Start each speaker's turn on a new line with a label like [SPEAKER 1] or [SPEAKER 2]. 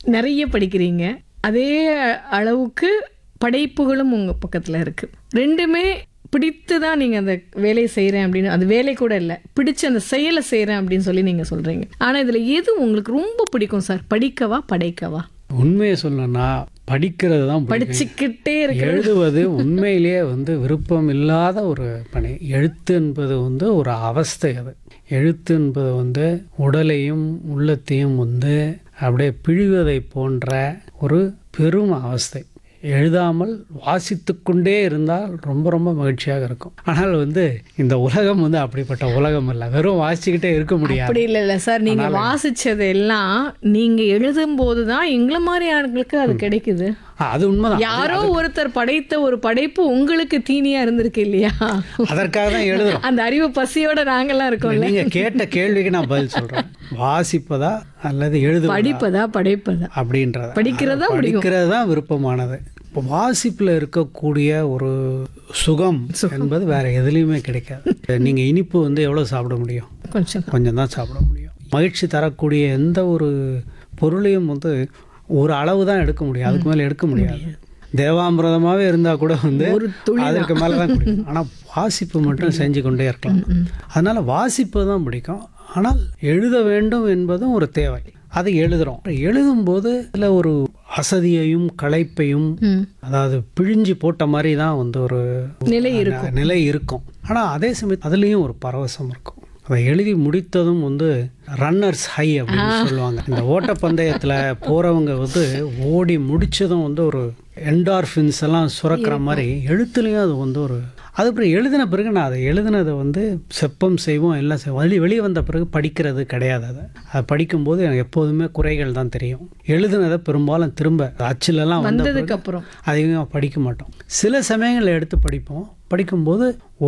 [SPEAKER 1] நிறைய படிக்கிறீங்க அதே அளவுக்கு படைப்புகளும் உங்க பக்கத்துல இருக்கு ரெண்டுமே பிடித்து தான் நீங்க அந்த வேலையை செய்றேன் அப்படின்னு அது வேலை கூட இல்லை பிடிச்ச அந்த செயலை செய்றேன் அப்படின்னு சொல்லி நீங்க சொல்றீங்க ஆனா இதுல எது உங்களுக்கு ரொம்ப பிடிக்கும் சார் படிக்கவா படைக்கவா
[SPEAKER 2] உண்மையை சொல்லணும்னா படிக்கிறது தான் பிடிக்கும்.
[SPEAKER 1] படிச்சுக்கிட்டே இருக்கு
[SPEAKER 2] எழுதுவது உண்மையிலேயே வந்து விருப்பம் இல்லாத ஒரு பணி எழுத்து என்பது வந்து ஒரு அவஸ்தை அது எழுத்து என்பது வந்து உடலையும் உள்ளத்தையும் வந்து அப்படியே பிழிவதை போன்ற ஒரு பெரும் அவஸ்தை எழுதாமல் வாசித்து கொண்டே இருந்தால் ரொம்ப ரொம்ப மகிழ்ச்சியாக இருக்கும் ஆனால் வந்து இந்த உலகம் வந்து அப்படிப்பட்ட உலகம் இல்லை வெறும் வாசிச்சுக்கிட்டே இருக்க முடியாது
[SPEAKER 1] அப்படி இல்ல இல்ல சார் நீங்க வாசிச்சது எல்லாம் நீங்க எழுதும் போதுதான் எங்களை மாதிரி ஆட்களுக்கு அது கிடைக்குது
[SPEAKER 2] ஆ, அது உண்மைதான்
[SPEAKER 1] யாரோ ஒருத்தர் படைத்த ஒரு படைப்பு உங்களுக்கு தீனியா இருந்திருக்கு இல்லையா
[SPEAKER 2] அதற்காக தான் எழுதுறோம்
[SPEAKER 1] அந்த அறிவு பசியோட நாங்கெல்லாம் இருக்கோம்ல
[SPEAKER 2] நீங்க கேட்ட கேள்விக்கு நான் பதில் சொல்றேன் வாசிப்பதா அல்லது எழுதுவதா
[SPEAKER 1] படிப்பதா படைப்பதா
[SPEAKER 2] அப்படின்றத
[SPEAKER 1] படிக்கிறதா
[SPEAKER 2] அது படிக்கிறது தான் விருப்பமானது இப்போ வாசிப்புல இருக்கக்கூடிய ஒரு சுகம் என்பது வேற எதுலேயுமே கிடைக்காது நீங்க இனிப்பு வந்து எவ்வளவு சாப்பிட முடியும்
[SPEAKER 1] கொஞ்சம்
[SPEAKER 2] கொஞ்சம் தான் சாப்பிட முடியும் மகிழ்ச்சி தரக்கூடிய எந்த ஒரு பொருளையும் வந்து ஒரு அளவு தான் எடுக்க முடியும் அதுக்கு மேலே எடுக்க முடியாது தேவாமிரதமாவே இருந்தா கூட வந்து
[SPEAKER 1] ஒரு துளி
[SPEAKER 2] அதற்கு மேலே தான் பிடிக்கும் ஆனால் வாசிப்பு மட்டும் செஞ்சு கொண்டே இருக்கலாம் அதனால வாசிப்பு தான் பிடிக்கும் ஆனால் எழுத வேண்டும் என்பதும் ஒரு தேவை அதை எழுதுறோம் எழுதும்போது அதில் ஒரு அசதியையும் களைப்பையும்
[SPEAKER 1] ம்.
[SPEAKER 2] அதாவது பிழிஞ்சு போட்ட மாதிரி தான் வந்து ஒரு
[SPEAKER 1] நிலை
[SPEAKER 2] ந- நிலை இருக்கும் ஆனால் அதே சமயம் அதுலேயும் ஒரு பரவசம் இருக்கும் அதை எழுதி முடித்ததும் வந்து ரன்னர்ஸ் ஹை அப்படின்னு சொல்லுவாங்க இந்த ஓட்டப்பந்தயத்தில் போகிறவங்க வந்து ஓடி முடிச்சதும் வந்து ஒரு என்டார்ஃபின்ஸ் எல்லாம் சுரக்கிற மாதிரி எழுத்துலேயும் அது வந்து ஒரு அது அப்புறம் எழுதின பிறகு நான் அதை எழுதினதை வந்து செப்பம் செய்வோம் எல்லாம் செய்வோம் வெளியே வெளியே வந்த பிறகு படிக்கிறது கிடையாது அதை அதை படிக்கும்போது எனக்கு எப்போதுமே குறைகள் தான் தெரியும் எழுதினதை பெரும்பாலும் திரும்ப அச்சிலெல்லாம் வந்த
[SPEAKER 1] வந்ததுக்கு அப்புறம்
[SPEAKER 2] அதிகமாக படிக்க மாட்டோம் சில சமயங்களில் எடுத்து படிப்போம் படிக்கும்போது